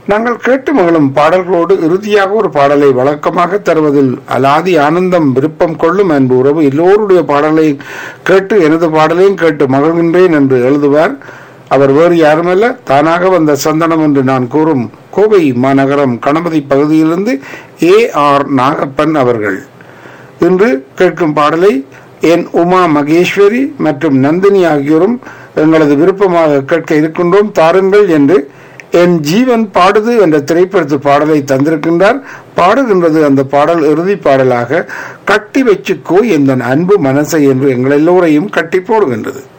நாங்கள் கேட்டு மகளும் பாடல்களோடு இறுதியாக ஒரு பாடலை வழக்கமாக தருவதில் அலாதி ஆனந்தம் விருப்பம் கொள்ளும் அன்பு உறவு எல்லோருடைய பாடலையும் கேட்டு எனது பாடலையும் கேட்டு மகிழ்கின்றேன் என்று எழுதுவார் அவர் வேறு யாருமல்ல தானாக வந்த சந்தனம் என்று நான் கூறும் கோவை மாநகரம் கணபதி பகுதியிலிருந்து ஏ ஆர் நாகப்பன் அவர்கள் இன்று கேட்கும் பாடலை என் உமா மகேஸ்வரி மற்றும் நந்தினி ஆகியோரும் எங்களது விருப்பமாக கேட்க இருக்கின்றோம் தாருங்கள் என்று என் ஜீவன் பாடுது என்ற திரைப்படத்து பாடலை தந்திருக்கின்றார் பாடுகின்றது அந்த பாடல் இறுதி பாடலாக கட்டி வச்சுக்கோ எந்த அன்பு மனசை என்று எங்கள் எல்லோரையும் கட்டி போடுகின்றது